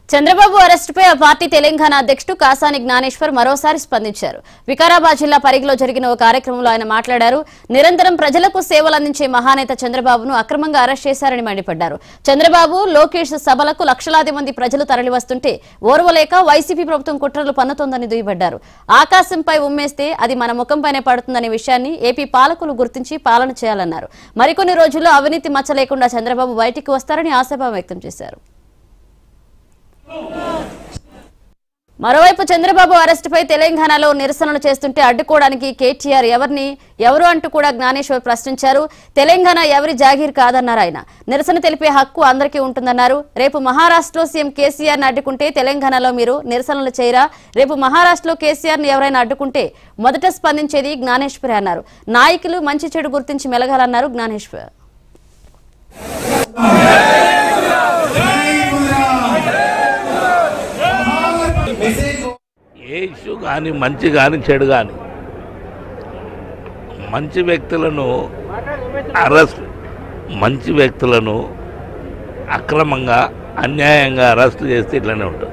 చంద్రబాబు అరెస్టుపై ఆ పార్టీ తెలంగాణ అధ్యక్షుడు కాసాని జ్ఞానేశ్వర్ మరోసారి స్పందించారు వికారాబాద్ జిల్లా పరిగిలో జరిగిన ఓ కార్యక్రమంలో ఆయన మాట్లాడారు నిరంతరం ప్రజలకు సేవలు అందించే మహానేత చంద్రబాబును అక్రమంగా అరెస్ట్ చేశారని మండిపడ్డారు చంద్రబాబు లోకేష్ సభలకు లక్షలాది మంది ప్రజలు తరలివస్తుంటే ఓర్వలేక వైసీపీ ప్రభుత్వం కుట్రలు పన్నుతోందని దుయ్యబడ్డారు ఆకాశంపై ఉమ్మేస్తే అది మన ముఖంపైనే పడుతుందనే విషయాన్ని ఏపీ పాలకులు గుర్తించి పాలన చేయాలన్నారు మరికొన్ని రోజుల్లో అవినీతి మచ్చ లేకుండా చంద్రబాబు బయటికి వస్తారని ఆశాభావం వ్యక్తం చేశారు మరోవైపు చంద్రబాబు అరెస్టుపై తెలంగాణలో నిరసనలు చేస్తుంటే అడ్డుకోవడానికి కేటీఆర్ ఎవరిని ఎవరు అంటూ కూడా జ్ఞానేశ్వర్ ప్రశ్నించారు తెలంగాణ ఎవరి జాగీర్ కాదన్నారు ఆయన నిరసన తెలిపే హక్కు అందరికీ ఉంటుందన్నారు రేపు మహారాష్ట్రలో సీఎం కేసీఆర్ ని అడ్డుకుంటే తెలంగాణలో మీరు నిరసనలు చేయరా రేపు మహారాష్ట్రలో కేసీఆర్ ని ఎవరైనా అడ్డుకుంటే మొదట స్పందించేది జ్ఞానేశ్వరి అన్నారు నాయకులు మంచి చెడు గుర్తించి మెలగాలన్నారు జ్ఞానేశ్వర్ ఏ ఇష్యూ కానీ మంచి కానీ చెడు కానీ మంచి వ్యక్తులను అరెస్ట్ మంచి వ్యక్తులను అక్రమంగా అన్యాయంగా అరెస్ట్ చేస్తే ఇట్లనే ఉంటుంది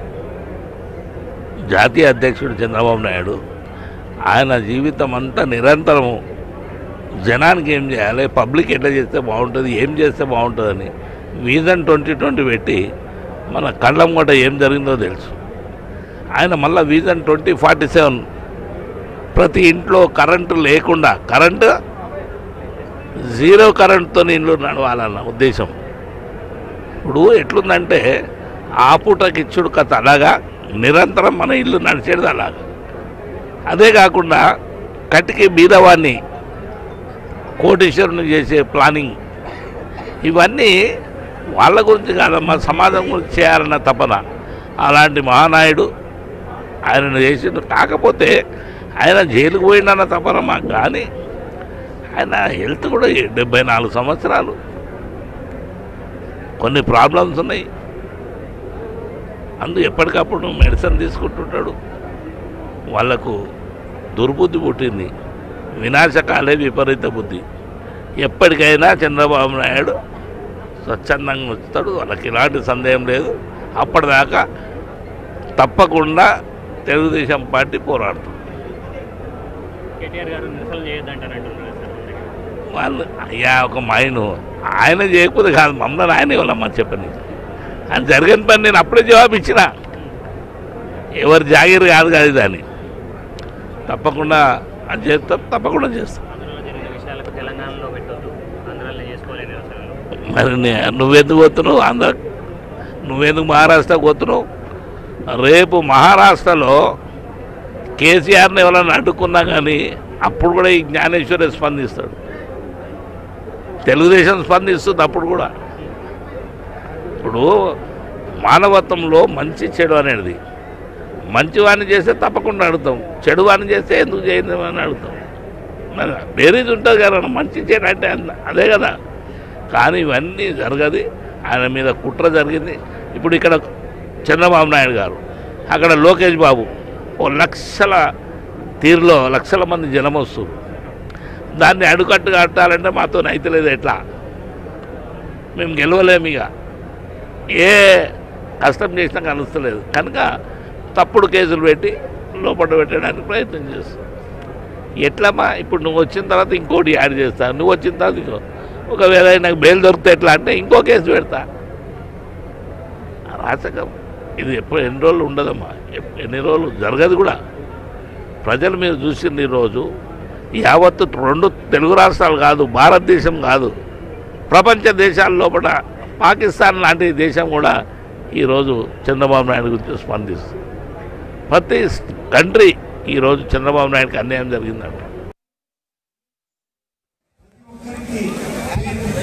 జాతీయ అధ్యక్షుడు చంద్రబాబు నాయుడు ఆయన జీవితం అంతా నిరంతరము జనానికి ఏం చేయాలి పబ్లిక్ ఎట్లా చేస్తే బాగుంటుంది ఏం చేస్తే బాగుంటుందని విజన్ ట్వంటీ ట్వంటీ పెట్టి మన కళ్ళం కూడా ఏం జరిగిందో తెలుసు ఆయన మళ్ళీ విజన్ ట్వంటీ ఫార్టీ సెవెన్ ప్రతి ఇంట్లో కరెంటు లేకుండా కరెంటు జీరో కరెంటుతో ఇల్లు నడవాలన్న ఉద్దేశం ఇప్పుడు ఎట్లుందంటే ఆ పూటకి ఇచ్చుడు కథ అలాగా నిరంతరం మన ఇల్లు నడిచేది అలాగా అదే కాకుండా కటికి బీదవాన్ని కోటీశ్వరుని చేసే ప్లానింగ్ ఇవన్నీ వాళ్ళ గురించి కాదమ్మా సమాజం గురించి చేయాలన్న తపన అలాంటి మహానాయుడు ఆయనను చేసిండు కాకపోతే ఆయన జైలుకు పోయిండన్న తపన మాకు కానీ ఆయన హెల్త్ కూడా డెబ్బై నాలుగు సంవత్సరాలు కొన్ని ప్రాబ్లమ్స్ ఉన్నాయి అందు ఎప్పటికప్పుడు మెడిసిన్ తీసుకుంటుంటాడు వాళ్ళకు దుర్బుద్ధి పుట్టింది వినాశకాలే విపరీత బుద్ధి ఎప్పటికైనా చంద్రబాబు నాయుడు స్వచ్ఛందంగా వస్తాడు వాళ్ళకి ఎలాంటి సందేహం లేదు అప్పటిదాకా తప్పకుండా తెలుగుదేశం పార్టీ పోరాడుతుంది కేటీఆర్ గారు నిరసన చేయొద్దంటారంటున్నారు సార్ మన దగ్గర. వాళ్ళు అయ్యా ఒక మైను ఆయన చేయకపోతే కాదు మమ్మల్ని ఆయన ఇవ్వాలమ్మని చెప్పని ఆయన జరిగిన పని నేను అప్పుడే జవాబు ఇచ్చిన ఎవరి జాగిరి కాదు కాదు దాన్ని తప్పకుండా అది చేస్తాం తప్పకుండా చేస్తాం ఆంధ్రలో జరిగిన విషయాలకు తెలంగాణలో పెట్టొద్దు ఆంధ్రాలో చేసుకోలేని నిరసనలు మరి నే- నువ్వెందుకు పోతున్నావు ఆంధ్ర నువ్వెందుకు మహారాష్ట్ర పోతున్నావు రేపు మహారాష్ట్రలో కేసీఆర్ని ఎవరైనా అడ్డుకున్నా కానీ అప్పుడు కూడా ఈ జ్ఞానేశ్వరే స్పందిస్తాడు తెలుగుదేశం స్పందిస్తుంది అప్పుడు కూడా ఇప్పుడు మానవత్వంలో మంచి చెడు అనేది మంచి వాడిని చేస్తే తప్పకుండా అడుగుతాం చెడు వాడిని చేస్తే ఎందుకు చేయదు అని అడుగుతాం మరి బేరీజ్ ఉంటుంది కదా మంచి చెడు అంటే అంద- అదే కదా కానీ ఇవన్నీ జరగదు ఆయన మీద కుట్ర జరిగింది ఇప్పుడు ఇక్కడ చంద్రబాబు నాయుడు గారు అక్కడ లోకేష్ బాబు ఓ లక్షల తీరులో లక్షల మంది జనం వస్తారు దాన్ని అడుకట్టు కట్టాలంటే మాతో అయితలేదు ఎట్లా మేము గెలవలేము ఇక ఏ కష్టం చేసినా కలుస్తలేదు కనుక తప్పుడు కేసులు పెట్టి లోపల పెట్టడానికి ప్రయత్నం చేస్తాం ఎట్లమ్మా ఇప్పుడు నువ్వు వచ్చిన తర్వాత ఇంకోటి యాడ్ చేస్తా నువ్వు వచ్చిన తర్వాత ఇంకో ఒకవేళ నాకు బెయిల్ దొరికితే ఎట్లా అంటే ఇంకో కేసు పెడతా రాచకం ఇది ఎప్పుడు ఎన్ని రోజులు ఉండదమ్మా ఎప్- ఎన్ని రోజులు జరగదు కూడా ప్రజలు మీరు చూసింది ఈరోజు యావత్తు రెండు తెలుగు రాష్ట్రాలు కాదు భారతదేశం కాదు ప్రపంచ దేశాల లోపల పాకిస్తాన్ లాంటి దేశం కూడా ఈరోజు చంద్రబాబు నాయుడు గురించి స్పందిస్తుంది ప్రతి కంట్రీ ఈరోజు చంద్రబాబు నాయుడుకి అన్యాయం జరిగిందంట